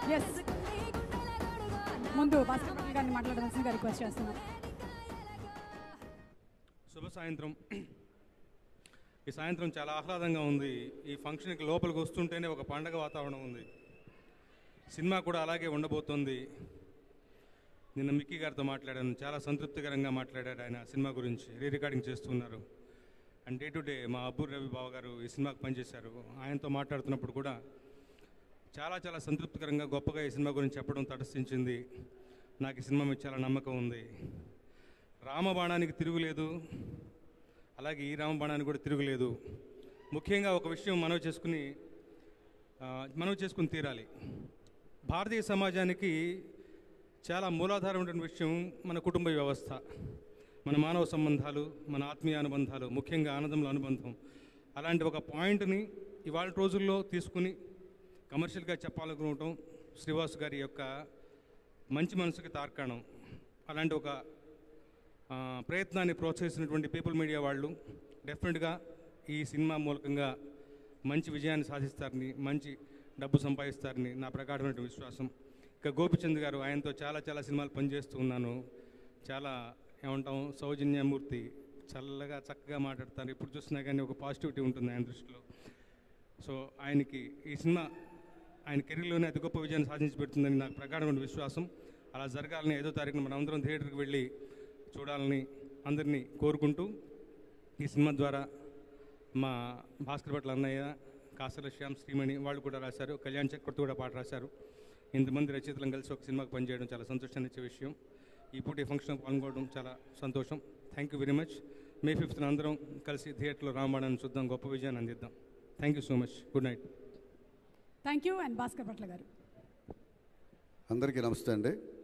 yes ముందు భాస్కర్ పటేల్ గారిని మాట్లాడవలసిందిగా రిక్వెస్ట్ చేస్తున్నాను శుభ సాయంత్రం ఈ సాయంత్రం చాలా ఆహ్లాదంగా ఉంది ఈ ఫంక్షన్కి లోపలికి వస్తుంటేనే ఒక పండగ వాతావరణం ఉంది సినిమా కూడా అలాగే ఉండబోతోంది నిన్న మిక్కీ గారితో మాట్లాడాను చాలా సంతృప్తికరంగా మాట్లాడాడు ఆయన సినిమా గురించి రీ రికార్డింగ్ చేస్తున్నారు అండ్ డే టు డే మా అబ్బూర్ రవి బావ గారు ఈ సినిమాకి పనిచేశారు ఆయనతో మాట్లాడుతున్నప్పుడు కూడా చాలా చాలా సంతృప్తికరంగా గొప్పగా ఈ సినిమా గురించి చెప్పడం తటస్థించింది నాకు ఈ సినిమా మీద చాలా నమ్మకం ఉంది రామబాణానికి తిరుగులేదు అలాగే ఈ రామబాణానికి కూడా తిరుగులేదు ముఖ్యంగా ఒక విషయం మనవి చేసుకుని ఆ, మనవి చేసుకుని తీరాలి భారతీయ సమాజానికి చాలా మూలాధారమైన విషయం మన కుటుంబ వ్యవస్థ మన మానవ సంబంధాలు మన ఆత్మీయ అనుబంధాలు ముఖ్యంగా ఆనందంలో అనుబంధం అలాంటి ఒక పాయింట్ని ఇవాళ రోజుల్లో తీసుకుని కమర్షియల్గా చెప్పాలనుకోవటం శ్రీవాస్ గారి యొక్క మంచి మనసుకి తార్కాణం అలాంటి ఒక ఆ, ప్రయత్నాన్ని ప్రోత్సహిస్తున్నటువంటి పీపుల్ మీడియా వాళ్ళు డెఫినెట్గా ఈ సినిమా మూలకంగా మంచి విజయాన్ని సాధిస్తారని మంచి డబ్బు సంపాదిస్తారని నా ప్రగాఢమైన విశ్వాసం ఇక గోపిచంద్ గారు ఆయనతో చాలా చాలా సినిమాలు పనిచేస్తూ ఉన్నాను చాలా ఏమంటాం సౌజన్యమూర్తి చల్లగా చక్కగా మాట్లాడతారు ఇప్పుడు చూసినా కానీ ఒక పాజిటివిటీ ఉంటుంది ఆయన దృష్టిలో సో ఆయనకి ఈ సినిమా ఆయన కెరీర్లోనే అతి గొప్ప విజయాన్ని సాధించి పెడుతుందని నాకు ప్రగాఢమైన విశ్వాసం అలా జరగాలని ఐదో తారీఖున మనం అందరం థియేటర్కి వెళ్ళి చూడాలని అందరినీ కోరుకుంటూ ఈ సినిమా ద్వారా మా భాస్కర్ భట్ల అన్నయ్య కాసల శ్యామ్ శ్రీమణి వాళ్ళు కూడా రాశారు కళ్యాణ్ చక్రవర్తి కూడా పాట రాశారు ఇంతమంది రచయితలను కలిసి ఒక సినిమాకి పనిచేయడం చాలా సంతోషాన్ని ఇచ్చే విషయం ఈ పూట ఈ ఫంక్షన్లో పాల్గొనడం చాలా సంతోషం thank you very much May ఫిఫ్త్న అందరం కలిసి థియేటర్లో రామాయణాన్ని చూద్దాం గొప్ప విజయాన్ని అందిద్దాం thank you so much good night thank you and Bhaskar పట్ల గారు అందరికీ నమస్తే అండి